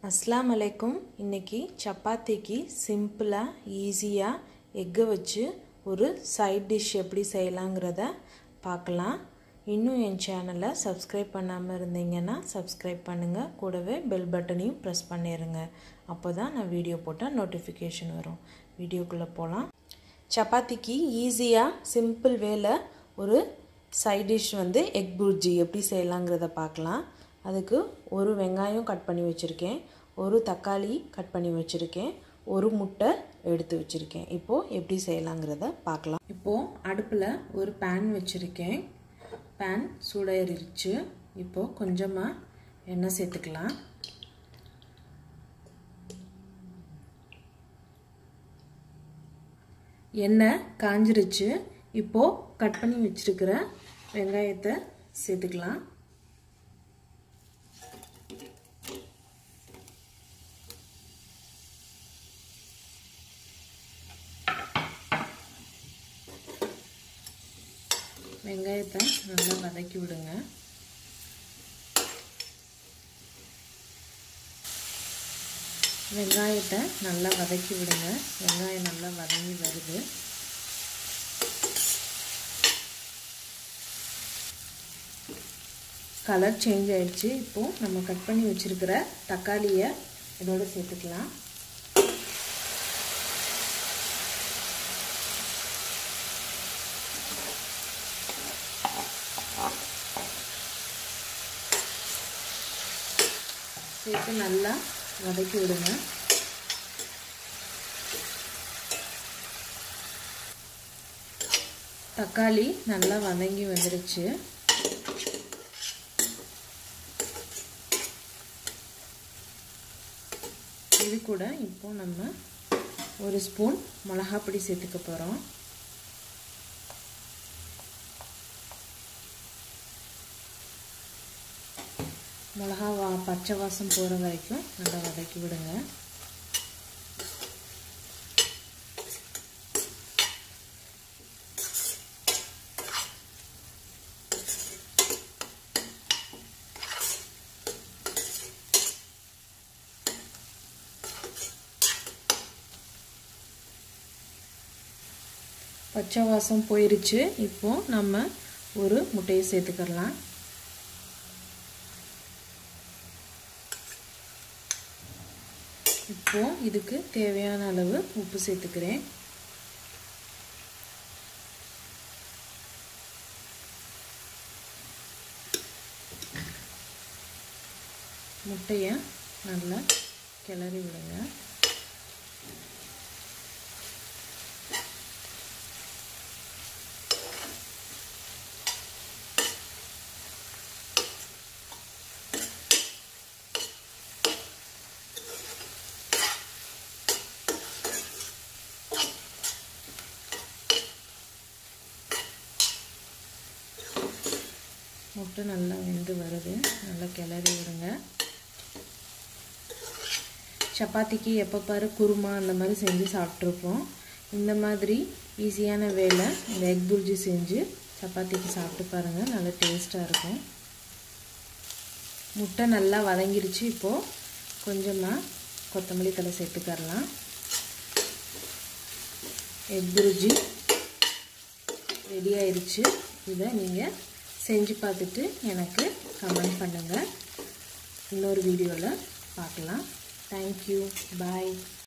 அஸ்லாம் அலைக்கும் இன்றைக்கி சப்பாத்திக்கு சிம்பிளாக ஈஸியாக எக்கை வச்சு ஒரு சைட் டிஷ் எப்படி செய்யலாங்கிறத பார்க்கலாம் இன்னும் என் சேனலை சப்ஸ்கிரைப் பண்ணாமல் இருந்தீங்கன்னா சப்ஸ்கிரைப் பண்ணுங்கள் கூடவே பெல் பட்டனையும் ப்ரெஸ் பண்ணிடுங்க அப்போ தான் நான் வீடியோ போட்டால் நோட்டிஃபிகேஷன் வரும் வீடியோக்குள்ளே போகலாம் சப்பாத்திக்கு ஈஸியாக சிம்பிள் வேல ஒரு சைட் டிஷ் வந்து எக் புர்ஜி எப்படி செய்யலாங்கிறத பார்க்கலாம் அதுக்கு ஒரு வெங்காயம் கட் பண்ணி வச்சுருக்கேன் ஒரு தக்காளி கட் பண்ணி வச்சுருக்கேன் ஒரு முட்டை எடுத்து வச்சுருக்கேன் இப்போது எப்படி செய்யலாங்கிறத பார்க்கலாம் இப்போது அடுப்பில் ஒரு பேன் வச்சுருக்கேன் பேன் சூடாயிருச்சு இப்போது கொஞ்சமாக எண்ணெய் சேர்த்துக்கலாம் எண்ணெய் காஞ்சிருச்சு இப்போது கட் பண்ணி வச்சுருக்கிற வெங்காயத்தை சேர்த்துக்கலாம் வெங்காயத்தை நல்லா வதக்கி விடுங்க வெங்காயத்தை நல்லா வதக்கி விடுங்க வெங்காயம் நல்லா வதங்கி வருது கலர் சேஞ்ச் ஆயிடுச்சு இப்போது நம்ம கட் பண்ணி வச்சுருக்கிற தக்காளியை இதோடு சேர்த்துக்கலாம் சேர்த்து நல்லா வதக்கி விடுங்க தக்காளி நல்லா வதங்கி வந்துருச்சு இது கூட இப்போ நம்ம ஒரு ஸ்பூன் மிளகாப்பொடி சேர்த்துக்க போகிறோம் மிளகா வா பச்சை வாசம் போகிற வரைக்கும் நல்லா வதக்கி விடுங்க பச்சை வாசம் போயிருச்சு இப்போ நம்ம ஒரு முட்டையை சேர்த்துக்கலாம் இப்போ இதுக்கு தேவையான அளவு உப்பு சேர்த்துக்கிறேன் முட்டையை நல்லா கிளறி விடுங்க முட்டை நல்லா வெந்து வருது நல்லா கிளறி விடுங்க சப்பாத்திக்கு எப்போ பாரு குருமா அந்த மாதிரி செஞ்சு சாப்பிட்ருப்போம் இந்த மாதிரி ஈஸியான வேலை இந்த எக் புர்ஜி செஞ்சு சப்பாத்திக்கு சாப்பிட்டு பாருங்கள் நல்லா டேஸ்ட்டாக இருக்கும் முட்டை நல்லா வதங்கிருச்சு இப்போது கொஞ்சமாக கொத்தமல்லி தலை சேர்த்துக்கரலாம் எக் புர்ஜி ரெடி ஆயிடுச்சு இதை நீங்கள் செஞ்சு பார்த்துட்டு எனக்கு கமெண்ட் பண்ணுங்கள் இன்னொரு வீடியோவில் பார்க்கலாம் தேங்க்யூ பாய்